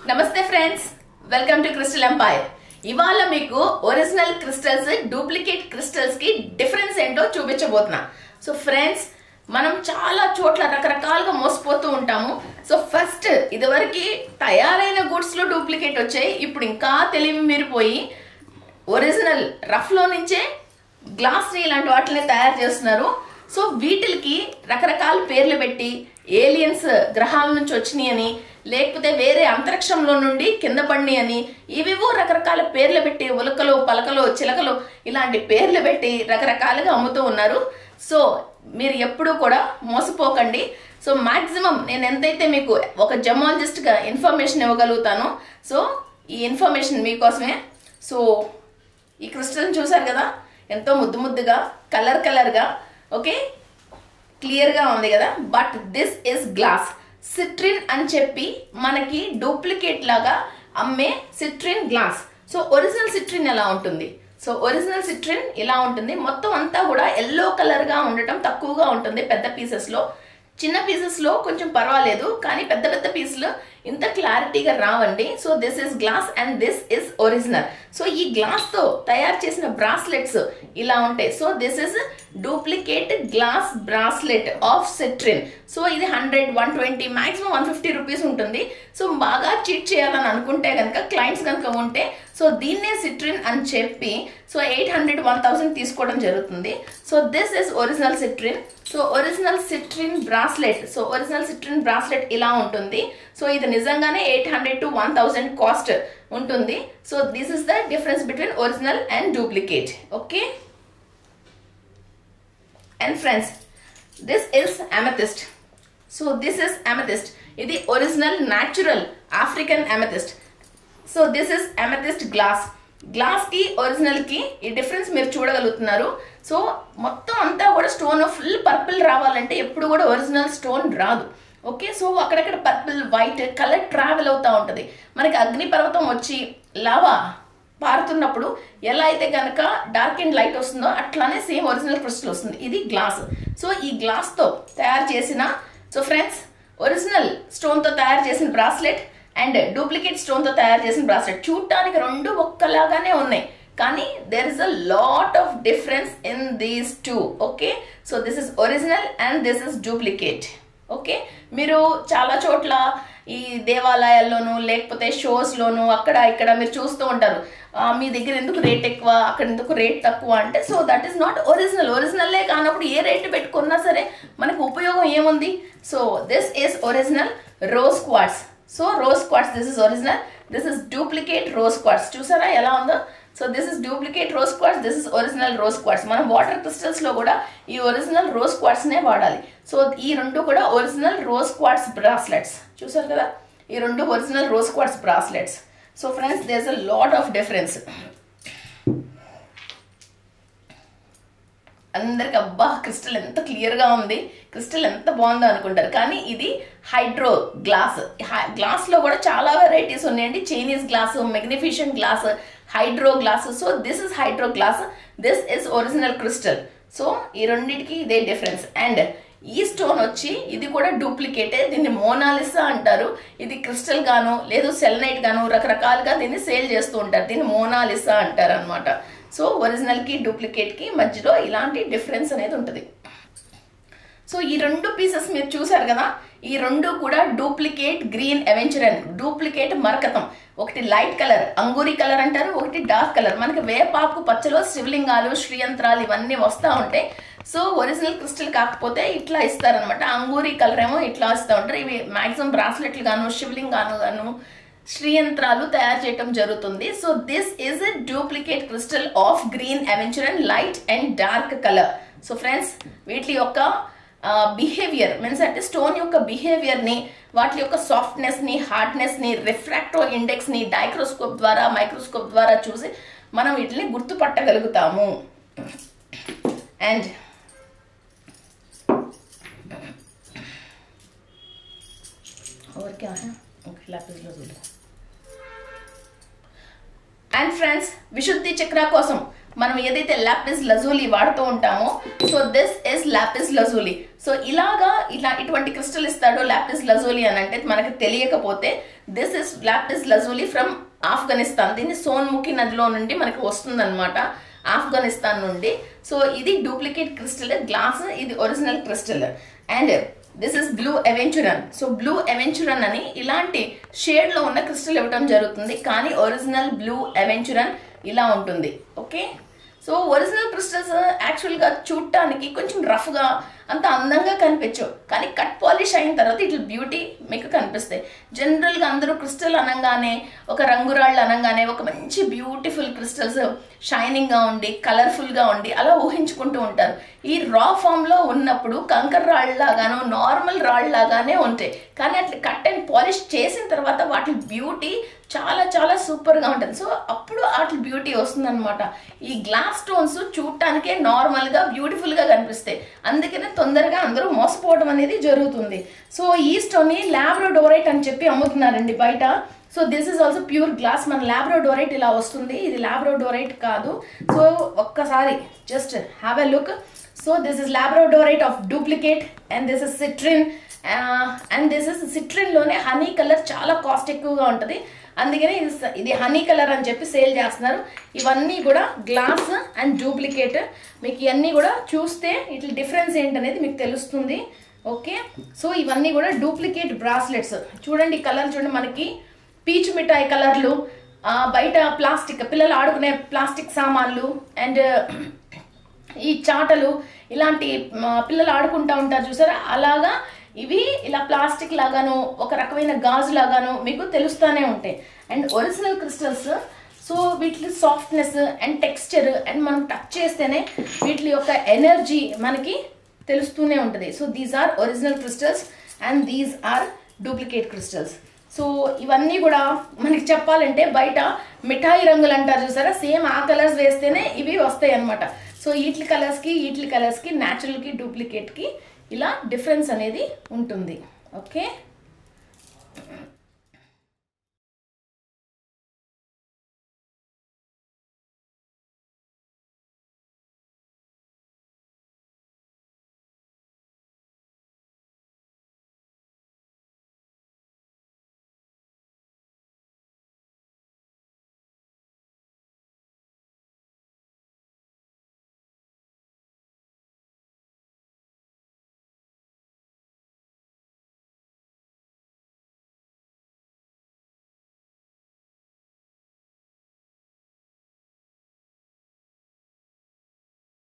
నమస్తే friends welcome to crystal empire ఇవాళ మీకు ఒరిజినల్ క్రిస్టల్స్ డూప్లికేట్ క్రిస్టల్స్ కి డిఫరెన్స్ ఏంటో చూపించబోతున్నా సో ఫ్రెండ్స్ మనం చాలా చోట్ల రకరకాలుగా మోసపోతూ ఉంటాము సో ఫస్ట్ ఇదివరకు తయారైన గూడ్స్ లో డూప్లికేట్ వచ్చాయి ఇప్పుడు ఇంకా తెలివి మీరిపోయి ఒరిజినల్ రఫ్ లో నుంచే గ్లాస్ ని ఇలాంటి వాటిని తయారు చేస్తున్నారు సో వీటికి రకరకాల పేర్లు పెట్టి ఏలియన్స్ గ్రహాల నుంచి వచ్చినాయి అని లేకపోతే వేరే అంతరిక్షంలో నుండి కింద పడిని అని ఇవివో రకరకాల పేర్లు పెట్టి ఉలకలు పలకలు చిలకలు ఇలాంటి పేర్లు పెట్టి రకరకాలుగా అమ్ముతూ ఉన్నారు సో మీరు ఎప్పుడూ కూడా మోసపోకండి సో మాక్సిమం నేను ఎంతైతే మీకు ఒక జమాలజిస్ట్గా ఇన్ఫర్మేషన్ ఇవ్వగలుగుతానో సో ఈ ఇన్ఫర్మేషన్ మీకోసమే సో ఈ క్రిస్టల్ని చూసారు కదా ఎంతో ముద్దు ముద్దుగా కలర్ కలర్గా ఓకే క్లియర్గా ఉంది కదా but this is glass citrine అని చెప్పి మనకి డూప్లికేట్ లాగా అమ్మే citrine glass so original citrine ఎలా ఉంటుంది సో ఒరిజినల్ సిట్రిన్ ఇలా ఉంటుంది మొత్తం అంతా కూడా ఎల్లో కలర్గా ఉండటం తక్కువగా ఉంటుంది పెద్ద పీసెస్లో చిన్న పీసెస్లో కొంచెం పర్వాలేదు కానీ పెద్ద పెద్ద పీసులు ఇంత క్లారిటీగా రావండి so this is glass and this is original so ఈ గ్లాస్తో తయారు చేసిన బ్రాస్లెట్స్ ఇలా ఉంటాయి so this is duplicate glass bracelet of citrine so ఇది hundred one twenty maximum one fifty rupees ఉంటుంది సో బాగా చీట్ చేయాలని అనుకుంటే కనుక క్లయింట్స్ కనుక ఉంటే సో దీన్నే సిట్రిన్ అని చెప్పి so eight hundred one thousand తీసుకోవడం జరుగుతుంది so this is original citrine so original citrine bracelet so original citrine bracelet ఇలా ఉంటుంది సో ఇది నిజంగానే eight hundred to one thousand cost ఉంటుంది so this is the difference between original and duplicate okay and friends this is amethyst so this is amethyst ఇది original natural African amethyst so this is amethyst glass glass కి original కి ఈ difference మీరు చూడగలుగుతున్నారు so మొత్తం అంతా కూడా stone full purple రావాలంటే ఎప్పుడు కూడా ఒరిజినల్ స్టోన్ రాదు ఓకే సో అక్కడక్కడ పర్పుల్ వైట్ కలర్ ట్రావెల్ అవుతూ ఉంటుంది మనకి అగ్నిపర్వతం వచ్చి లావా పారుతున్నప్పుడు ఎలా అయితే కనుక డార్క్ అండ్ లైట్ వస్తుందో అట్లానే సేమ్ ఒరిజినల్ క్రిస్టల్ వస్తుంది ఇది గ్లాస్ సో ఈ గ్లాస్తో తయారు చేసిన సో ఫ్రెండ్స్ ఒరిజినల్ స్టోన్తో తయారు చేసిన బ్రాస్లెట్ అండ్ డూప్లికేట్ స్టోన్తో తయారు చేసిన బ్రాస్లెట్ చూడటానికి రెండు ఒక్కలాగానే ఉన్నాయి కానీ there is a lot of difference in these two okay so this is original and this is duplicate okay మీరు చాలా చోట్ల ఈ దేవాలయాల్లోనూ లేకపోతే షోస్లోను అక్కడ ఇక్కడ మీరు చూస్తూ ఉంటారు మీ దగ్గర ఎందుకు రేట్ ఎక్కువ అక్కడ ఎందుకు రేట్ తక్కువ అంటే so that is not original ఒరిజినల్లే కానప్పుడు ఏ రేట్ పెట్టుకున్నా సరే మనకు ఉపయోగం ఏముంది so this is original rose quartz so rose quartz this is original this is duplicate rose quartz చూసారా ఎలా ఉందో so this is duplicate rose quartz this is original rose quartz మనం వాటర్ క్రిస్టల్స్లో కూడా ఈ ఒరిజినల్ రోజ్ క్వార్ట్స్నే వాడాలి so ఈ రెండు కూడా ఒరిజినల్ రోజ్ క్వార్ట్స్ బ్రాస్లెట్స్ చూసారు కదా ఈ రెండు original rose quartz bracelets so friends there's a lot of difference అందరికి అబ్బా క్రిస్టల్ ఎంత క్లియర్గా ఉంది క్రిస్టల్ ఎంత బాగుందో అనుకుంటారు కానీ ఇది హైడ్రో గ్లాస్ గ్లాస్లో కూడా చాలా వెరైటీస్ ఉన్నాయండి Chinese glass magnification glass hydro glass so this is hydro glass this is original crystal so ఈ రెండింటికి ఇదే డిఫరెన్స్ అండ్ ఈ స్టోన్ వచ్చి ఇది కూడా డూప్లికేటే దీన్ని మోనాలిసా అంటారు ఇది క్రిస్టల్ గాను లేదు సెల్నైట్ గాను రకరకాలుగా దీన్ని సేల్ చేస్తూ ఉంటారు దీన్ని మోనాలిసా అంటారు అనమాట సో ఒరిజినల్కి డూప్లికేట్కి మధ్యలో ఇలాంటి డిఫరెన్స్ అనేది ఉంటుంది సో ఈ రెండు పీసెస్ మీరు చూసారు కదా ఈ రెండు కూడా డూప్లికేట్ గ్రీన్ అవెంచరన్ డూప్లికేట్ మరకతం ఒకటి లైట్ కలర్ అంగూరి కలర్ అంటారు ఒకటి డార్క్ కలర్ మనకి వేపాకు పచ్చలో శివలింగాలు శ్రీయంత్రాలు ఇవన్నీ వస్తూ ఉంటాయి సో ఒరిజినల్ క్రిస్టల్ కాకపోతే ఇట్లా ఇస్తారనమాట అంగూరి కలర్ ఏమో ఇట్లా ఇస్తూ ఉంటారు ఇవి మాక్సిమం బ్రాస్లెట్లు గాను శివలింగాను గాను శ్రీయంత్రాలు తయారు చేయటం జరుగుతుంది so this is a duplicate crystal of green aventurine light and dark colour so friends వీటి యొక్క బిహేవియర్ మీన్స్ అంటే స్టోన్ యొక్క బిహేవియర్ని వాటి యొక్క సాఫ్ట్నెస్ని హార్డ్నెస్ని రిఫ్రాక్టో ఇండెక్స్ని డైక్రోస్కోప్ ద్వారా మైక్రోస్కోప్ ద్వారా చూసి మనం వీటిని గుర్తుపట్టగలుగుతాము అండ్ और क्या है okay lapis lazuli and friends Vishuddhi chakra కోసం మనం ఏదైతే లాపిస్ లజూలి వాడుతూ ఉంటామో so this is lapis lazuli so ఇలాగా ఇలా ఇటువంటి క్రిస్టల్ ఇస్తాడో లాపిస్ లజూలి అని అంటే మనకి తెలియకపోతే this is lapis lazuli from Afghanistan దీన్ని సోన్ముఖి నదిలో నుండి మనకి వస్తుందన్నమాట ఆఫ్ఘనిస్తాన్ నుండి సో ఇది డూప్లికేట్ క్రిస్టల్ గ్లాస్ ఇది original crystal and this is blue aventurine so blue aventurine అని ఇలాంటి షేడ్ లో ఉన్న క్రిస్టల్ ఇవ్వడం జరుగుతుంది కానీ ఒరిజినల్ బ్లూ ఎవెంచురన్ ఇలా ఉంటుంది ఓకే సో ఒరిజినల్ క్రిస్టల్స్ యాక్చువల్గా చూడటానికి కొంచెం రఫ్గా అంత అందంగా కనిపించవు కానీ కట్ పాలిష్ అయిన తర్వాత ఇట్లా బ్యూటీ మీకు కనిపిస్తాయి జనరల్గా అందరూ క్రిస్టల్ అనగానే ఒక రంగురాళ్ళు అనగానే ఒక మంచి బ్యూటిఫుల్ క్రిస్టల్స్ షైనింగ్గా ఉండి కలర్ఫుల్గా ఉండి అలా ఊహించుకుంటూ ఉంటారు ఈ రా ఫామ్లో ఉన్నప్పుడు కంకర రాళ్ళలాగాను నార్మల్ రాళ్ళలాగానే ఉంటాయి కానీ అట్లా కట్ అండ్ పాలిష్ చేసిన తర్వాత వాటి బ్యూటీ చాలా చాలా సూపర్గా ఉంటుంది సో అప్పుడు వాటి బ్యూటీ వస్తుందన్నమాట ఈ గ్లాస్ స్టోన్స్ చూడటానికే నార్మల్గా బ్యూటిఫుల్గా కనిపిస్తాయి అందుకనే తొందరగా అందరూ మోసపోవడం అనేది జరుగుతుంది సో ఈ స్టోన్ని ల్యాబ్రోడోరైట్ అని చెప్పి అమ్ముతున్నారండి బయట so this is also pure glass మన ల్యాబ్రోడోరైట్ ఇలా వస్తుంది ఇది ల్యాబ్రోడోరైట్ కాదు సో ఒక్కసారి just have a look so this is labradorite of duplicate and this is citrine and this is సిట్రిన్లోనే హనీ కలర్ చాలా కాస్ట్ ఎక్కువగా ఉంటుంది అందుకనే ఇది స- ఇది హనీ కలర్ అని చెప్పి సేల్ చేస్తున్నారు ఇవన్నీ కూడా గ్లాస్ అండ్ డూప్లికేట్ మీకు ఇవన్నీ కూడా చూస్తే ఇట్లా డిఫరెన్స్ ఏంటనేది మీకు తెలుస్తుంది ఓకే సో ఇవన్నీ కూడా డూప్లికేట్ బ్రాస్లెట్స్ చూడండి కలర్ చూడండి మనకి పీచు మిఠాయి కలర్లు ఆ, బయట ప్లాస్టిక్ పిల్లలు ఆడుకునే ప్లాస్టిక్ సామాన్లు అండ్ ఈ చాటలు ఇలాంటి మ, పిల్లలు ఆడుకుంటా ఉంటారు చూసారా అలాగా ఇవి ఇలా ప్లాస్టిక్ లాగాను ఒక రకమైన గాజు లాగాను మీకు తెలుస్తూనే ఉంటాయి అండ్ ఒరిజినల్ క్రిస్టల్స్ సో వీటి సాఫ్ట్నెస్ అండ్ టెక్స్చర్ అండ్ మనం టచ్ చేస్తేనే వీటి యొక్క ఎనర్జీ మనకి తెలుస్తూనే ఉంటుంది so these are original crystals and these are duplicate crystals so ఇవన్నీ కూడా మనకి చెప్పాలంటే బయట మిఠాయి రంగులు అంటారు చూసారా సేమ్ ఆ కలర్స్ వేస్తేనే ఇవి వస్తాయి అనమాట సో వీటి కలర్స్కి వీటి కలర్స్కి న్యాచురల్కి డూప్లికేట్కి ఇలా డిఫరెన్స్ అనేది ఉంటుంది ఓకే